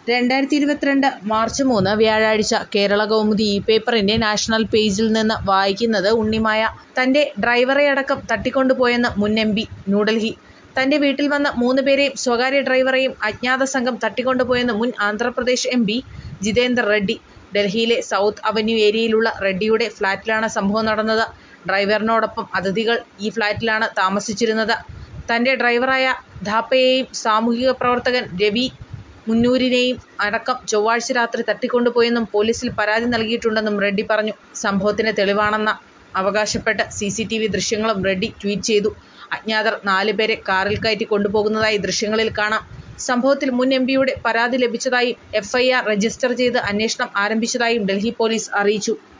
രണ്ടായിരത്തി ഇരുപത്തിരണ്ട് മാർച്ച് മൂന്ന് വ്യാഴാഴ്ച കേരളകൗമുദി ഈ പേപ്പറിന്റെ നാഷണൽ പേജിൽ നിന്ന് വായിക്കുന്നത് ഉണ്ണിമായ. തന്റെ ഡ്രൈവറെയടക്കം തട്ടിക്കൊണ്ടുപോയെന്ന് മുൻ എംപി ന്യൂഡൽഹി തന്റെ വീട്ടിൽ വന്ന് മൂന്ന് പേരെയും സ്വകാര്യ ഡ്രൈവറെയും അജ്ഞാത സംഘം തട്ടിക്കൊണ്ടുപോയെന്ന് മുൻ ആന്ധ്രാപ്രദേശ് എംപി ജിതേന്ദർ റെഡ്ഡി. ഡൽഹിയിലെ സൗത്ത് അവന്യൂ ഏരിയയിലുള്ള റെഡ്ഡിയുടെ ഫ്ളാറ്റിലാണ് സംഭവം നടന്നത്. ഡ്രൈവറിനോടൊപ്പം അതിഥികൾ ഈ ഫ്ളാറ്റിലാണ് താമസിച്ചിരുന്നത്. തന്റെ ഡ്രൈവറായ ഥാപ്പയെയും സാമൂഹിക പ്രവർത്തകൻ രവി മുന്നൂരിനെയും അടക്കം ചൊവ്വാഴ്ച രാത്രി തട്ടിക്കൊണ്ടുപോയെന്നും പോലീസിൽ പരാതി നൽകിയിട്ടുണ്ടെന്നും റെഡ്ഡി പറഞ്ഞു. സംഭവത്തിന് തെളിവാണെന്ന് അവകാശപ്പെട്ട് സിസിടിവി ദൃശ്യങ്ങളും റെഡ്ഡി ട്വീറ്റ് ചെയ്തു. അജ്ഞാതർ നാല് പേരെ കാറിൽ കയറ്റി കൊണ്ടുപോകുന്നതായി ദൃശ്യങ്ങളിൽ കാണാം. സംഭവത്തിൽ മുൻ എംപിയുടെ പരാതി ലഭിച്ചതായും എഫ്ഐആർ രജിസ്റ്റർ ചെയ്ത് അന്വേഷണം ആരംഭിച്ചതായും ഡൽഹി പോലീസ് അറിയിച്ചു.